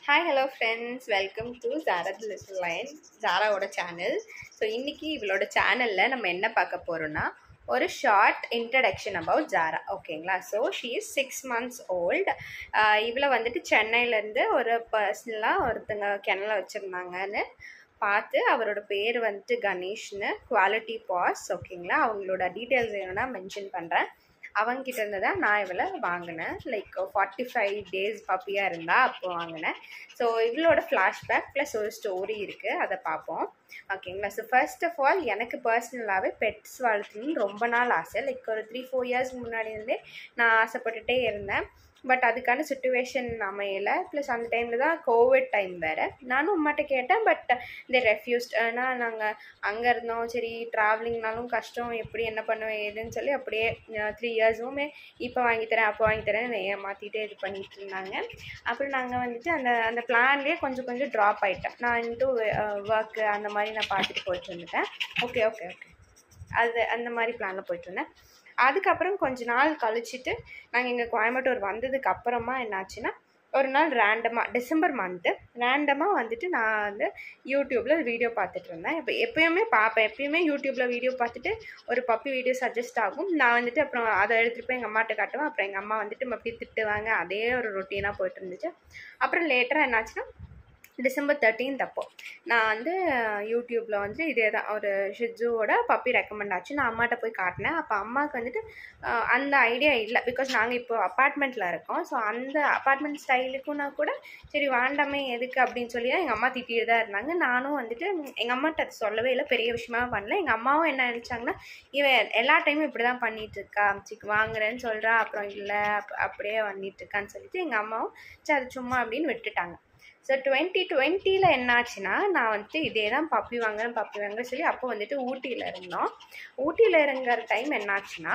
hi hello friends welcome to Zara little line ஜாராவோட channel so இன்றைக்கி இவளோட சேனலில் நம்ம என்ன பார்க்க போகிறோன்னா ஒரு ஷார்ட் இன்ட்ரடக்ஷன் அபவுட் ஜாரா ஓகேங்களா so she is six months old இவளை வந்துட்டு சென்னையிலேருந்து ஒரு பர்சனலாக ஒருத்தங்க கிணல வச்சுருந்தாங்கன்னு பார்த்து அவரோட பேர் வந்துட்டு கணேஷ்னு குவாலிட்டி பாஸ் ஓகேங்களா அவங்களோட டீட்டெயில்ஸ் வேணும்னா மென்ஷன் பண்ணுறேன் அவங்ககிட்ட இருந்து தான் நான் இவளை வாங்கினேன் லைக் ஃபார்ட்டி ஃபைவ் டேஸ் பப்பியாக இருந்தால் அப்போ வாங்கினேன் ஸோ இவளோட ஃப்ளாஷ்பேக் ப்ளஸ் ஒரு ஸ்டோரி இருக்குது அதை பார்ப்போம் ஓகேங்களா ஸோ ஃபர்ஸ்ட் ஆஃப் ஆல் எனக்கு பர்சனலாகவே பெட்ஸ் வளர்த்தணும்னு ரொம்ப நாள் ஆசை லைக் ஒரு த்ரீ ஃபோர் இயர்ஸ்க்கு முன்னாடி இருந்தே நான் ஆசைப்பட்டுட்டே இருந்தேன் பட் அதுக்கான சுச்சுவேஷன் அமையலை ப்ளஸ் அந்த டைமில் தான் கோவிட் டைம் வேறு நானும் அம்மாட்ட கேட்டேன் பட் இந்த ரெஃப்யூஸ்ட் ஆனால் நாங்கள் அங்கே இருந்தோம் சரி ட்ராவலிங்னாலும் கஷ்டம் எப்படி என்ன பண்ணுவேன் ஏதுன்னு சொல்லி அப்படியே த்ரீ இயர்ஸுமே இப்போ வாங்கித்தரேன் அப்போ வாங்கித்தரேன் ஏமாற்றிட்டே இது பண்ணிட்டு இருந்தாங்க அப்புறம் நாங்கள் வந்துட்டு அந்த அந்த பிளான்லேயே கொஞ்சம் கொஞ்சம் ட்ராப் ஆகிட்டேன் நான் இன்ட்டு ஒர்க்கு அந்த மாதிரி நான் பார்த்துட்டு போயிட்டு வந்துட்டேன் ஓகே ஓகே ஓகே அது அந்த மாதிரி பிளானில் போயிட்டு இருந்தேன் அதுக்கப்புறம் கொஞ்ச நாள் கழிச்சிட்டு நாங்கள் இங்கே கோயம்புத்தூர் வந்ததுக்கு அப்புறமா என்னாச்சுன்னா ஒரு நாள் ரேண்டமாக டிசம்பர் மந்த்து ரேண்டமாக வந்துட்டு நான் வந்து யூடியூப்பில் வீடியோ பார்த்துட்டு இருந்தேன் இப்போ எப்பயுமே பார்ப்பேன் எப்பயுமே யூடியூப்பில் வீடியோ பார்த்துட்டு ஒரு பப்பி வீடியோ சஜஸ்ட் ஆகும் நான் வந்துட்டு அப்புறம் அதை எடுத்துகிட்டு போய் எங்கள் அம்மாட்ட காட்டுவேன் அப்புறம் எங்கள் அம்மா வந்துட்டு மறுபடியும் திட்டுவாங்க அதே ஒரு ரொட்டீனாக போயிட்டு இருந்துச்சு அப்புறம் லேட்டராக என்னாச்சுன்னா டிசம்பர் தேர்ட்டீன்த் அப்போ நான் வந்து யூடியூப்பில் வந்து இதே தான் ஒரு ஷிட்ஜுவோட பப்பி ரெக்கமெண்ட் ஆச்சு நான் அம்மாட்ட போய் காட்டினேன் அப்போ அம்மாவுக்கு வந்துட்டு அந்த ஐடியா இல்லை பிகாஸ் நாங்கள் இப்போ அப்பார்ட்மெண்ட்டில் இருக்கோம் ஸோ அந்த அப்பார்ட்மெண்ட் ஸ்டைலுக்குன்னா கூட சரி வேண்டாமே எதுக்கு அப்படின்னு சொல்லி தான் எங்கள் அம்மா திட்டிட்டு தான் இருந்தாங்க நானும் வந்துட்டு எங்கள் அம்மாட்ட அது சொல்லவே இல்லை பெரிய விஷயமா பண்ணல எங்கள் அம்மாவும் என்ன நினச்சாங்கன்னா இவன் எல்லா டைமும் இப்படி தான் பண்ணிட்டு இருக்கா சிக்கு வாங்குறேன்னு சொல்கிறா அப்புறம் இல்லை அப்படியே பண்ணிட்டு இருக்கான்னு சொல்லிட்டு எங்கள் அம்மாவும் சரி அது சும்மா அப்படின்னு விட்டுட்டாங்க ஸோ டுவெண்ட்டி டுவெண்ட்டியில் என்னாச்சுன்னா நான் வந்துட்டு இதே தான் பப்பி வாங்குறேன் பப்பி வாங்குறேன் சொல்லி அப்போ வந்துட்டு ஊட்டியில் இருந்தோம் ஊட்டியில் இருங்கிற டைம் என்னாச்சுன்னா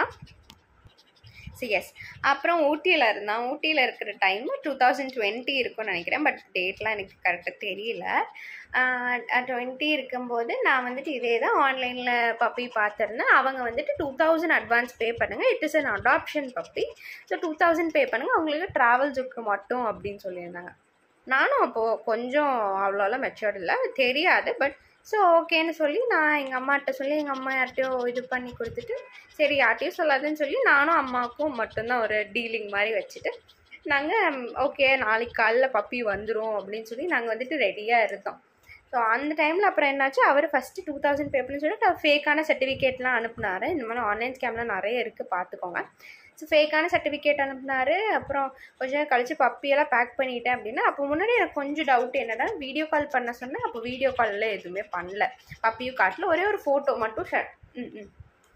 ஸோ எஸ் அப்புறம் ஊட்டியில் இருந்தோம் ஊட்டியில் இருக்கிற டைம் டூ தௌசண்ட் டுவெண்ட்டி இருக்கும்னு நினைக்கிறேன் பட் டேட்லாம் எனக்கு கரெக்டாக தெரியல டுவெண்ட்டி இருக்கும்போது நான் வந்துட்டு இதே தான் ஆன்லைனில் பப்பி பார்த்துருந்தேன் அவங்க வந்துட்டு டூ தௌசண்ட் அட்வான்ஸ் பே பண்ணுங்கள் it is an adoption puppy so two thousand pay பண்ணுங்கள் அவங்களுக்கு ட்ராவல்ஸுக்கு மட்டும் அப்படின்னு சொல்லியிருந்தாங்க நானும் அப்போது கொஞ்சம் அவ்வளோலாம் மெச்சூர்ட் இல்லை தெரியாது பட் ஸோ ஓகேன்னு சொல்லி நான் எங்கள் அம்மாட்ட சொல்லி எங்கள் அம்மா யார்ட்டையோ இது பண்ணி கொடுத்துட்டு சரி யார்ட்டையும் சொல்லாதுன்னு சொல்லி நானும் அம்மாவுக்கும் மட்டும்தான் ஒரு டீலிங் மாதிரி வச்சுட்டு நாங்கள் ஓகே நாளைக்கு காலைல பப்பி வந்துடும் அப்படின்னு சொல்லி நாங்கள் வந்துட்டு ரெடியாக இருந்தோம் ஸோ அந்த டைமில் அப்புறம் என்னாச்சு அவர் ஃபஸ்ட்டு டூ தௌசண்ட் பேப்பர்னு சொல்லிட்டு ஃபேக்கான சர்டிஃபிகேட்லாம் அனுப்புனாரு இந்த மாதிரி ஆன்லைன் ஸ்கேம்லாம் நிறைய இருக்குது பார்த்துக்கோங்க ஸோ ஃபேக்கான சர்டிஃபிகேட் அனுப்புனாரு அப்புறம் கொஞ்ச நேரம் கழிச்சு பப்பியெல்லாம் பேக் பண்ணிட்டேன் அப்படின்னா அப்போ முன்னாடி எனக்கு கொஞ்சம் டவுட் என்னடா வீடியோ கால் பண்ண சொன்னேன் அப்போ வீடியோ காலில் எதுவுமே பண்ணல பப்பியும் காட்டில் ஒரே ஒரு ஃபோட்டோ மட்டும் ஷேர் ம் ம்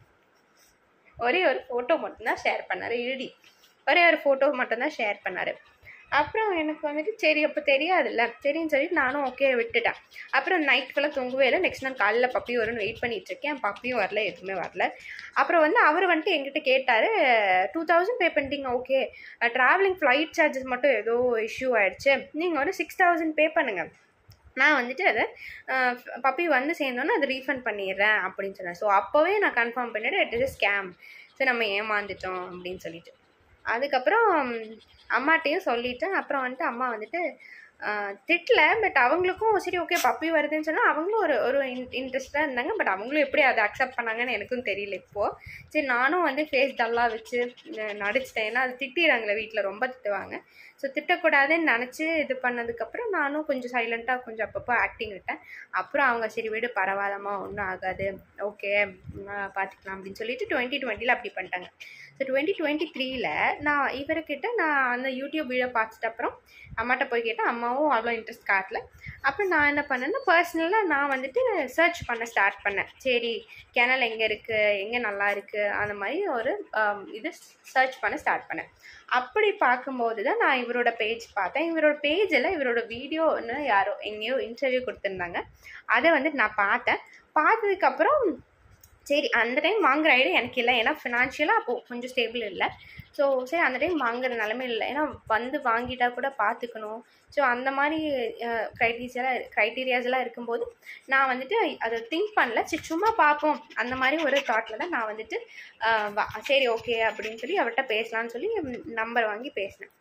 ஒரே ஒரு ஃபோட்டோ மட்டும்தான் ஷேர் பண்ணார் இழுடி ஒரே ஒரு ஃபோட்டோ மட்டும்தான் ஷேர் பண்ணார் அப்புறம் எனக்கு வந்துட்டு சரி அப்போ தெரியாதுல்ல சரின்னு சொல்லிட்டு நானும் ஓகே விட்டுட்டேன் அப்புறம் நைட் ஃபுல்லாக தூங்கவே இல்லை நெக்ஸ்ட் நாள் காலைல பப்பி வரும்னு வெயிட் பண்ணிட்டு இருக்கேன் பப்பியும் வரல எதுவுமே வரல அப்புறம் வந்து அவர் வந்துட்டு எங்கிட்ட கேட்டார் டூ தௌசண்ட் பே பண்ணிட்டீங்க ஓகே ட்ராவலிங் ஃப்ளைட் சார்ஜஸ் மட்டும் ஏதோ இஷ்யூ ஆகிடுச்சு நீங்கள் ஒரு சிக்ஸ் தௌசண்ட் பே பண்ணுங்கள் நான் வந்துட்டு அதை பப்பி வந்து சேர்ந்தோன்னே அதை ரீஃபண்ட் பண்ணிடுறேன் அப்படின்னு சொன்னேன் ஸோ அப்போவே நான் கன்ஃபார்ம் பண்ணிவிட்டு இட் இஸ் ஸ்கேம் ஸோ நம்ம ஏமாந்துட்டோம் அப்படின்னு சொல்லிட்டு அதுக்கப்புறம் அம்மாட்டையும் சொல்லிட்டேன் அப்புறம் வந்துட்டு அம்மா வந்துட்டு திட்டல பட் அவங்களுக்கும் சரி ஓகே பப்பி வருதுன்னு சொன்னால் அவங்களும் ஒரு ஒரு இன் இன்ட்ரெஸ்டாக இருந்தாங்க பட் அவங்களும் எப்படி அதை அக்செப்ட் பண்ணாங்கன்னு எனக்கும் தெரியல இப்போது சரி நானும் வந்து ஃபேஸ் டல்லாக வச்சு நடிச்சிட்டேன் ஏன்னா அது திட்டிடுறாங்களே வீட்டில் ரொம்ப திட்டுவாங்க ஸோ திட்டக்கூடாதுன்னு நினச்சி இது பண்ணதுக்கப்புறம் நானும் கொஞ்சம் சைலண்ட்டாக கொஞ்சம் அப்பப்போ ஆக்டிங் விட்டேன் அப்புறம் அவங்க சரி வீடு பரவாயில்லமா ஒன்றும் ஆகாது ஓகே பார்த்துக்கலாம் அப்படின்னு சொல்லிட்டு டுவெண்ட்டி டுவெண்ட்டியில் அப்படி பண்ணிட்டாங்க ஸோ டுவெண்ட்டி டுவெண்ட்டி த்ரீல நான் இவர்கிட்ட நான் அந்த யூடியூப் வீடியோ பார்த்துட்டு அப்புறம் அம்மாட்ட போய் கேட்டேன் அம்மாவும் அவ்வளோ இன்ட்ரெஸ்ட் காட்டல அப்புறம் நான் என்ன பண்ணேன்னா பர்சனலாக நான் வந்துட்டு சர்ச் பண்ண ஸ்டார்ட் பண்ணேன் சரி கிணல் எங்கே இருக்குது எங்கே நல்லா இருக்குது அந்த மாதிரி ஒரு இது சர்ச் பண்ண ஸ்டார்ட் பண்ணேன் அப்படி பார்க்கும்போது தான் நான் இவரோட பேஜ் பார்த்தேன் இவரோட பேஜில் இவரோட வீடியோன்னு யாரோ எங்கேயோ இன்டர்வியூ கொடுத்துருந்தாங்க அதை வந்து நான் பார்த்தேன் பார்த்ததுக்கப்புறம் சரி அந்த டைம் வாங்குற ஐடியா எனக்கு இல்லை ஏன்னா ஃபினான்ஷியலாக அப்போது கொஞ்சம் ஸ்டேபிள் இல்லை ஸோ சரி அந்த டைம் வாங்குற நிலமை இல்லை ஏன்னா வந்து வாங்கிட்டா கூட பார்த்துக்கணும் ஸோ அந்த மாதிரி க்ரைட்டீரியாலாம் க்ரைட்டீரியாஸ்லாம் இருக்கும்போது நான் வந்துட்டு அதை திங்க் பண்ணல சரி சும்மா பார்ப்போம் அந்த மாதிரி ஒரு தாட்டில் தான் நான் வந்துட்டு சரி ஓகே அப்படின்னு சொல்லி அவர்கிட்ட பேசலான்னு சொல்லி நம்பர் வாங்கி பேசினேன்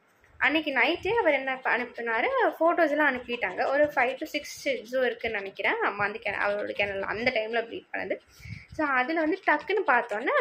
அன்னைக்கு நைட்டே அவர் என்ன ப- அனுப்புனாரு ஃபோட்டோஸ் எல்லாம் அனுப்பிட்டாங்க ஒரு ஃபைவ் டு சிக்ஸ் ஜோ இருக்குன்னு நினைக்கிறேன் அம்மா அந்த கே அவரோட கேனல் அந்த டைமில் ப்ளீட் பண்ணது ஸோ அதில் வந்து டக்குன்னு பார்த்தோன்னே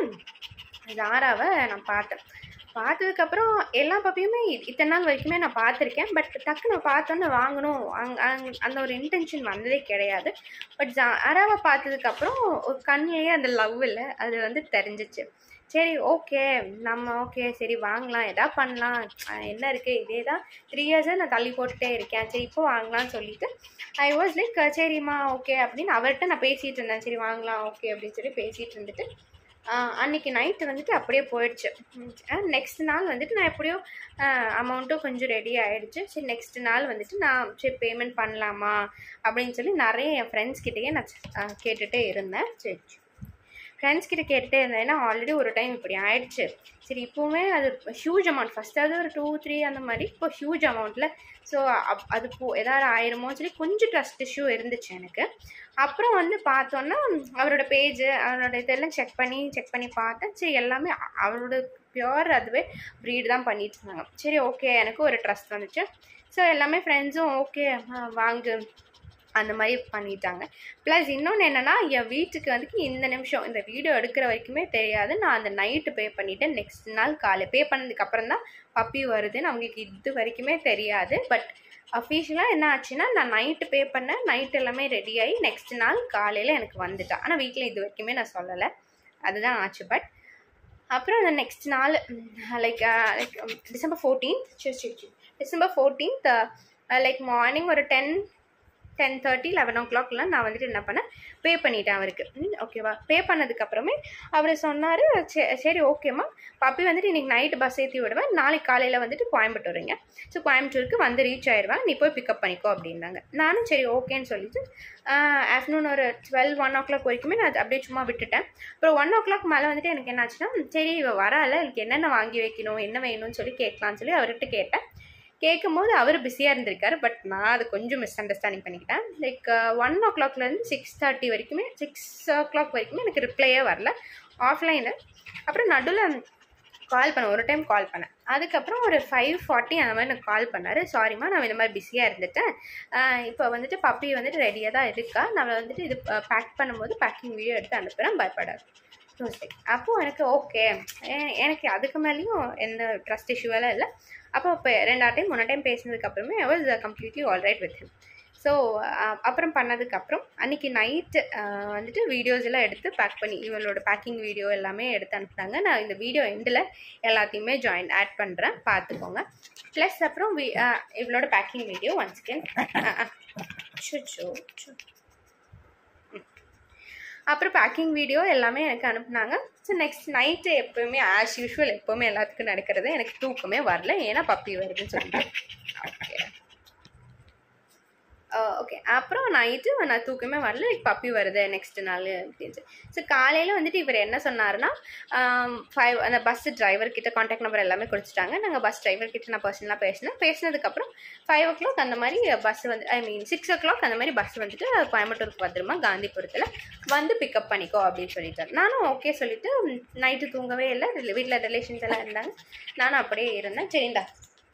ஜாராவை நான் பார்த்தேன் பார்த்ததுக்கப்புறம் எல்லா பப்பியுமே இ- இத்தனை நாள் வரைக்குமே நான் பார்த்துருக்கேன் பட் டக்குன்னு பார்த்தோன்னே வாங்கணும் அங் அங் அந்த ஒரு இன்டென்ஷன் வந்ததே கிடையாது பட் ஜாராவை பார்த்ததுக்கப்புறம் ஒரு கண்ணிலேயே அந்த லவ் இல்லை அது வந்து தெரிஞ்சிச்சு சரி ஓகே நம்ம ஓகே சரி வாங்கலாம் எதா பண்ணலாம் அஹ் என்ன இருக்குது இதே தான் த்ரீ இயர்ஸாக நான் தள்ளி போட்டுட்டே இருக்கேன் சரி இப்போ வாங்கலாம்னு சொல்லிட்டு ஐ வாஸ் லைக் சரிம்மா ஓகே அப்படின்னு அவர்கிட்ட நான் பேசிகிட்டு இருந்தேன் சரி வாங்கலாம் ஓகே அப்படின்னு சொல்லி பேசிகிட்டு இருந்துட்டு ஆஹ் அன்னைக்கு நைட்டு வந்துட்டு அப்படியே போயிடுச்சு நெக்ஸ்ட் நாள் வந்துட்டு நான் எப்படியோ அமௌண்ட்டும் கொஞ்சம் ரெடி ஆயிடுச்சு சரி நெக்ஸ்ட் நாள் வந்துட்டு நான் சரி பேமெண்ட் பண்ணலாமா அப்படின்னு சொல்லி நிறைய என் ஃப்ரெண்ட்ஸ் கிட்டேயே நான் ஆஹ் கேட்டுகிட்டே இருந்தேன் சரி ஃப்ரெண்ட்ஸ் கிட்ட கேட்டுட்டே இருந்தேன் ஏன்னா ஆல்ரெடி ஒரு டைம் இப்படி ஆயிடுச்சு சரி இப்போவுமே அது ஹியூஜ் அமௌண்ட் ஃபஸ்ட்டாவது ஒரு டூ த்ரீ அந்த மாதிரி இப்போ ஹியூஜ் அமௌண்ட்டில் ஸோ அது போ ஏதாவது ஆயிருமோன்னு சொல்லி கொஞ்சம் ட்ரஸ்ட் இஷ்யூ இருந்துச்சு எனக்கு அப்புறம் வந்து பார்த்தோன்னா அவரோட பேஜ் அவரோட இதெல்லாம் செக் பண்ணி செக் பண்ணி பார்த்தேன் சரி எல்லாமே அ- அவரோட பியூர் அதுவே ப்ரீட் தான் பண்ணிட்டு இருந்தாங்க சரி ஓகே எனக்கு ஒரு ட்ரஸ்ட் வந்துச்சு ஸோ எல்லாமே ஃப்ரெண்ட்ஸும் ஓகே வாங்கு அந்த மாதிரி பண்ணிட்டாங்க ப்ளஸ் இன்னொன்று என்னென்னா என் வீட்டுக்கு வந்துட்டு இந்த நிமிஷம் இந்த வீடியோ எடுக்கிற வரைக்குமே தெரியாது நான் அந்த நைட்டு பே பண்ணிவிட்டேன் நெக்ஸ்ட் நாள் காலை பே பண்ணதுக்கு அப்புறம் தான் பப்பி வருதுன்னு அவங்களுக்கு இது வரைக்குமே தெரியாது பட் அஃபீஷியலாக என்ன ஆச்சுன்னா நான் நைட்டு பே பண்ணேன் நைட் எல்லாமே ரெடி ஆகி நெக்ஸ்ட் நாள் காலையில் எனக்கு வந்துட்டா ஆனால் வீட்டில் இது வரைக்குமே நான் சொல்லலை அதுதான் ஆச்சு பட் அப்புறம் அந்த நெக்ஸ்ட் நாள் லைக் லைக் டிசம்பர் ஃபோர்டீன்த் சரி சரி சரி டிசம்பர் ஃபோர்டீன்த் லைக் மார்னிங் ஒரு டென் டென் தேர்ட்டி லெவன் ஓ கிளாக்லாம் நான் வந்துட்டு என்ன பண்ணேன் பே பண்ணிட்டேன் அவருக்கு ம், ஓகேவா பே பண்ணதுக்கப்புறமே அவர் சொன்னார் சரி ஓகேம்மா பப்பி வந்துட்டு இன்றைக்கி நைட்டு பஸ் ஏற்றி விடுவேன் நாளைக்கு காலையில் வந்துட்டு கோயம்புத்தூர் வரீங்க ஸோ கோயம்புத்தூருக்கு வந்து ரீச் ஆயிடுவேன் நீ போய் பிக்கப் பண்ணிக்கோ அப்படின்னாங்க நானும் சரி ஓகேன்னு சொல்லிட்டு ஆஃப்டர்நூன் ஒரு டுவெல் ஒன் ஓ கிளாக் வரைக்குமே நான் அது அப்படியே சும்மா விட்டுட்டேன் அப்புறம் ஒன் ஓ கிளாக் மேலே வந்துட்டு எனக்கு என்னாச்சுன்னா சரி இவ வரால எனக்கு என்னென்ன வாங்கி வைக்கணும் என்ன வேணும்னு சொல்லி கேட்கலான்னு சொல்லி அவர்கிட்ட கேட்டேன் கேட்கும்போது அவர் பிஸியாக இருந்திருக்காரு பட் நான் அது கொஞ்சம் மிஸ் அண்டர்ஸ்டாண்டிங் பண்ணிக்கிட்டேன் லைக் ஒன் ஓ கிளாக்லேருந்து சிக்ஸ் தேர்ட்டி வரைக்குமே சிக்ஸ் ஓ கிளாக் வரைக்குமே எனக்கு ரிப்ளையே வரல ஆஃப்லைனு அப்புறம் நடுவில் கால் பண்ணேன் ஒரு டைம் கால் பண்ணேன் அதுக்கப்புறம் ஒரு ஃபைவ் ஃபார்ட்டி அந்த மாதிரி எனக்கு கால் பண்ணார் சாரிம்மா நான் இந்த மாதிரி பிஸியாக இருந்துட்டேன் ஆஹ் இப்போ வந்துட்டு பப்பி வந்துட்டு ரெடியாக தான் இருக்கா நான் வந்துட்டு இது பேக் பண்ணும்போது பேக்கிங் வீடியோ எடுத்து அனுப்புகிறேன் பயப்படாது ட்யூஸ்டே அப்போது எனக்கு ஓகே எனக்கு அதுக்கு மேலேயும் எந்த ட்ரஸ்ட் இஷ்யூவெல்லாம் இல்லை அப்போ இப்போ ரெண்டாவது டைம் மூணு டைம் பேசினதுக்கப்புறமே I was completely all right with him so அப்புறம் பண்ணதுக்கப்புறம் அன்றைக்கி நைட்டு வந்துட்டு வீடியோஸ் எல்லாம் எடுத்து பேக் பண்ணி இவளோட பேக்கிங் வீடியோ எல்லாமே எடுத்து அனுப்புனாங்க நான் இந்த வீடியோ எண்டில் எல்லாத்தையுமே ஜாயின் ஆட் பண்ணுறேன் பார்த்துக்கோங்க ப்ளஸ் அப்புறம் வி- ஆஹ் இவளோட பேக்கிங் வீடியோ ஒன்ஸ் அகேன் சுச்சோ அப்புறம் பேக்கிங் வீடியோ எல்லாமே எனக்கு அனுப்புனாங்க ஸோ நெக்ஸ்ட் நைட்டு எப்போவுமே ஆஸ் யூஷுவல் எப்போவுமே எல்லாத்துக்கும் நடக்கிறது எனக்கு தூக்கமே வரல ஏன்னா பப்பி வருதுன்னு சொல்லிட்டு ஓகே ஓகே அப்புறம் நைட்டு நான் தூக்கமே வரல எனக்கு பப்பி வருது நெக்ஸ்ட் நாள் அப்படின்னு ஸோ காலையில் வந்துட்டு இவர் என்ன சொன்னாருன்னா ஃபைவ் அந்த பஸ் டிரைவர் கிட்ட காண்டாக்ட் நம்பர் எல்லாமே கொடுத்துட்டாங்க நாங்கள் பஸ் டிரைவர் கிட்ட நான் பர்சனலாக பேசினேன் பேசினதுக்கப்புறம் ஃபைவ் ஓ கிளாக் அந்த மாதிரி பஸ் வந்து ஐ மீன் சிக்ஸ் ஓ கிளாக் அந்த மாதிரி பஸ் வந்துட்டு கோயம்புத்தூருக்கு வந்துருமா காந்திபுரத்தில் வந்து பிக்கப் பண்ணிக்கோ அப்படின்னு சொல்லிட்டாரு நானும் ஓகே சொல்லிட்டு நைட்டு தூங்கவே இல்லை வீட்டில் ரிலேஷன்ஸ் எல்லாம் இருந்தாங்க நானும் அப்படியே இருந்தேன் சரிண்டா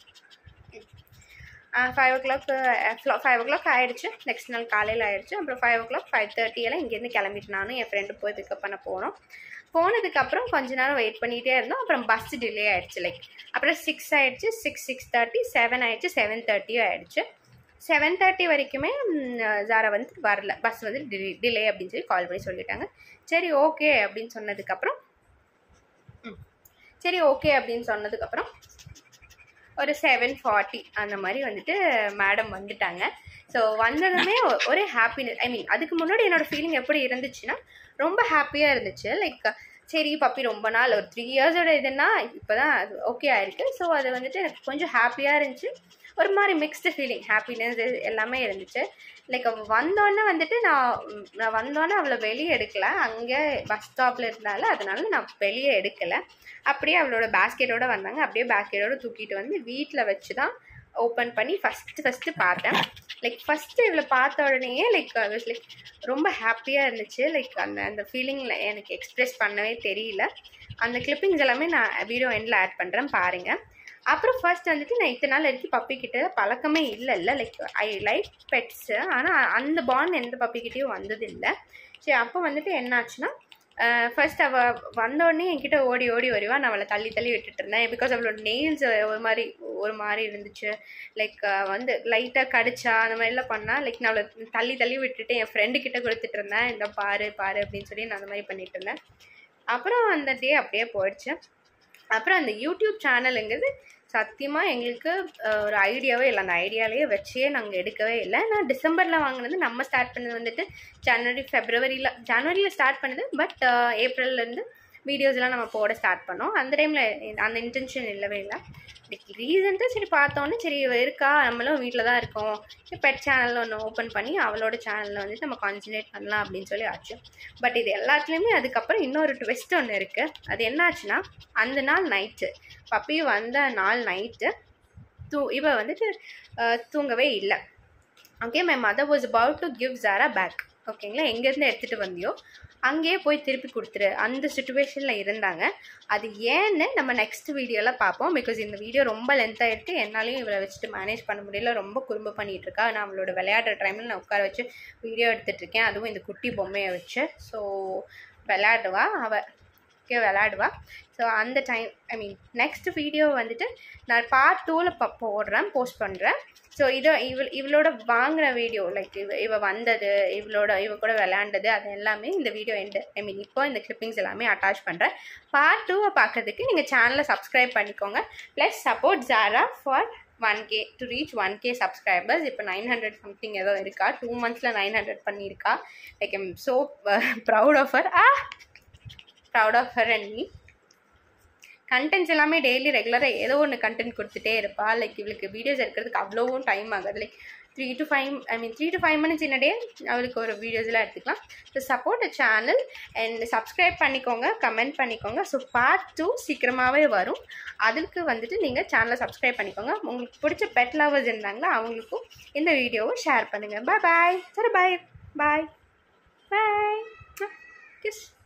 five o'clock five o'clock ஆயிடுச்சு நெக்ஸ்ட் நாள் காலையில் ஆயிடுச்சு அப்புறம் five o'clock five thirty எல்லாம் இங்கேருந்து கிளம்பிட்டு நானும் என் ஃப்ரெண்டு போய் பிக்கப் பண்ண போனோம் போனதுக்கப்புறம் கொஞ்ச நேரம் வெயிட் பண்ணிகிட்டே இருந்தோம் அப்புறம் பஸ் டிலே ஆயிடுச்சு லைக் அப்புறம் சிக்ஸ் ஆயிடுச்சு சிக்ஸ் சிக்ஸ் தேர்ட்டி செவன் ஆயிடுச்சு செவன் தேர்ட்டியும் ஆயிடுச்சு செவன் தேர்ட்டி வரைக்குமே ம், ஜாரா வந்து வரல பஸ் வந்து டிலே டிலே அப்படின்னு சொல்லி கால் பண்ணி சொல்லிட்டாங்க சரி ஓகே அப்படின்னு சொன்னதுக்கப்புறம் ம், சரி ஓகே அப்படின்னு சொன்னதுக்கப்புறம் ஒரு செவன் ஃபார்ட்டி அந்த மாதிரி வந்துட்டு மேடம் வந்துட்டாங்க ஸோ வந்ததுமே ஒ- ஒரே ஹாப்பினஸ் ஐ மீன் அதுக்கு முன்னாடி என்னோட ஃபீலிங் எப்படி இருந்துச்சுன்னா ரொம்ப ஹாப்பியாக இருந்துச்சு லைக் சரி பப்பி ரொம்ப நாள் ஒரு த்ரீ இயர்ஸோட இதுன்னா இப்போ தான் அது ஓகே ஆயிருக்கு ஸோ அது வந்துட்டு எனக்கு கொஞ்சம் ஹாப்பியாக இருந்துச்சு ஒரு மாதிரி மிக்ஸ்டு ஃபீலிங் ஹாப்பினஸ் எல்லாமே இருந்துச்சு லைக் அவள் வந்தோடனே வந்துட்டு நான் ம், நான் வந்தோடனே அவளை வெளியே எடுக்கல அங்கே பஸ் ஸ்டாப்பில் இருந்தால அதனால நான் வெளியே எடுக்கலை அப்படியே அவளோட பேஸ்கெட்டோட வந்தாங்க அப்படியே பேஸ்கெட்டோட தூக்கிட்டு வந்து வீட்டில் வச்சு தான் ஓப்பன் பண்ணி ஃபஸ்ட்டு ஃபஸ்ட்டு பார்த்தேன் லைக் ஃபஸ்ட்டு இவளை பார்த்த உடனேயே லைக் லைக் ரொம்ப ஹாப்பியாக இருந்துச்சு லைக் அந்த அந்த ஃபீலிங்கில் எனக்கு எக்ஸ்ப்ரெஸ் பண்ணவே தெரியல அந்த கிளிப்பிங்ஸ் எல்லாமே நான் வீடியோ எண்டில் ஆட் பண்ணுறேன் பாருங்கள் அப்புறம் ஃபர்ஸ்ட் வந்துட்டு நான் இத்தனை நாள் வரைக்கும் பப்பி கிட்ட பழக்கமே இல்லை இல்லை லைக் ஐ லைக் பெட்ஸு ஆனால் அந்த பாண்ட் எந்த பப்பி கிட்டேயும் வந்தது இல்லை சரி அப்போ வந்துட்டு என்னாச்சுன்னா ஃபர்ஸ்ட் அவள் வந்தோடனே என்கிட்ட ஓடி ஓடி வருவா நான் அவளை தள்ளி தள்ளி விட்டுட்டு இருந்தேன் பிகாஸ் அவளோட நெயில்ஸ் ஒரு மாதிரி ஒரு மாதிரி இருந்துச்சு லைக் வந்து லைட்டாக கடிச்சா அந்த மாதிரிலாம் பண்ணா லைக் நான் அவளை தள்ளி தள்ளி விட்டுட்டு என் ஃப்ரெண்டு கிட்ட கொடுத்துட்டு இருந்தேன் இந்த பாரு பாரு அப்படின்னு சொல்லி நான் அந்த மாதிரி பண்ணிட்டு இருந்தேன் அப்புறம் அந்த டே அப்படியே போயிடுச்சு அப்புறம் அந்த யூடியூப் சேனலுங்கிறது சத்தியமாக எங்களுக்கு அஹ், ஒரு ஐடியாவே இல்லை அந்த ஐடியாலேயே வச்சே நாங்கள் எடுக்கவே இல்லை நான் டிசம்பரில் வாங்கினது நம்ம ஸ்டார்ட் பண்ணது வந்துட்டு ஜனவரி ஃபெப்ரவரியில் ஜனவரியில் ஸ்டார்ட் பண்ணது பட் ஏப்ரல்லேருந்து வீடியோஸ்லாம் நம்ம போட ஸ்டார்ட் பண்ணோம் அந்த டைமில் அந்த இன்டென்ஷன் இல்லவே இல்லை ரீசெண்டாக சரி பார்த்தோன்னே சரி இவ இருக்கா நம்மளும் வீட்டில் தான் இருக்கோம் பெட் சேனல் ஒன்று ஓப்பன் பண்ணி அவளோட சேனலில் வந்துட்டு நம்ம கான்சன்ட்ரேட் பண்ணலாம் அப்படின்னு சொல்லி ஆச்சு பட் இது எல்லாத்துலேயுமே அதுக்கப்புறம் இன்னொரு ட்விஸ்ட் ஒன்று இருக்குது அது என்னாச்சுன்னா அந்த நாள் நைட்டு பப்பி வந்த நாள் நைட்டு தூ இவ வந்துட்டு அஹ், தூங்கவே இல்லை okay my mother was about to give Zara back ஓகேங்களா எங்கேருந்து எடுத்துகிட்டு வந்தியோ அங்கேயே போய் திருப்பி கொடுத்துரு அந்த சுச்சுவேஷனில் இருந்தாங்க அது ஏன்னு நம்ம நெக்ஸ்ட் வீடியோவில் பார்ப்போம் பிகாஸ் இந்த வீடியோ ரொம்ப லென்த்தாக இருக்குது என்னாலையும் இவளை வச்சுட்டு மேனேஜ் பண்ண முடியல ரொம்ப குறும்பு பண்ணிகிட்டு இருக்கா நான் அவளோட விளையாடுற டைமில் நான் உட்கார வச்சு வீடியோ எடுத்துகிட்டு இருக்கேன் அதுவும் இந்த குட்டி பொம்மையை வச்சு ஸோ விளையாடுவா அவள் ஓகே விளையாடுவா ஸோ அந்த time I mean next video வந்துட்டு நான் பார்ட் டூவில் ப போடுறேன் போஸ்ட் பண்ணுறேன் ஸோ இதை இவள் இவளோட வாங்கின வீடியோ லைக் இவ இவ வந்தது இவளோட இவ கூட விளையாண்டது அது எல்லாமே இந்த வீடியோ எண்டு ஐ மீன் இப்போ இந்த கிளிப்பிங்ஸ் எல்லாமே அட்டாச் பண்ணுறேன் பார்ட் டூவை பார்க்கறதுக்கு நீங்கள் சேனலை சப்ஸ்கிரைப் பண்ணிக்கோங்க plus support Zara for one K to reach one K subscribers இப்போ நைன் ஹண்ட்ரட் சம்திங் ஏதோ இருக்கா டூ மந்த்ஸில் நைன் ஹண்ட்ரட் பண்ணியிருக்கா like I'm so proud of her ah proud of her and me contents எல்லாமே daily ரெகுலராக ஏதோ ஒன்று content கொடுத்துட்டே இருப்பா லைக் இவளுக்கு வீடியோஸ் எடுக்கிறதுக்கு அவ்வளோவும் டைம் ஆகுது like three to five I mean three to five minutes இன்னடே அவளுக்கு ஒரு வீடியோஸ்லாம் எடுத்துக்கலாம் so support a channel and subscribe பண்ணிக்கோங்க கமெண்ட் பண்ணிக்கோங்க ஸோ பார்ட் டூ சீக்கிரமாகவே வரும் அதுக்கு வந்துட்டு நீங்கள் சேனலை சப்ஸ்கிரைப் பண்ணிக்கோங்க உங்களுக்கு பிடிச்ச பெட் லவர்ஸ் இருந்தாங்கன்னா அவங்களுக்கும் இந்த வீடியோவை ஷேர் பண்ணுங்கள் பாய் பாய் சரி பாய் பாய் பாய் கிஸ்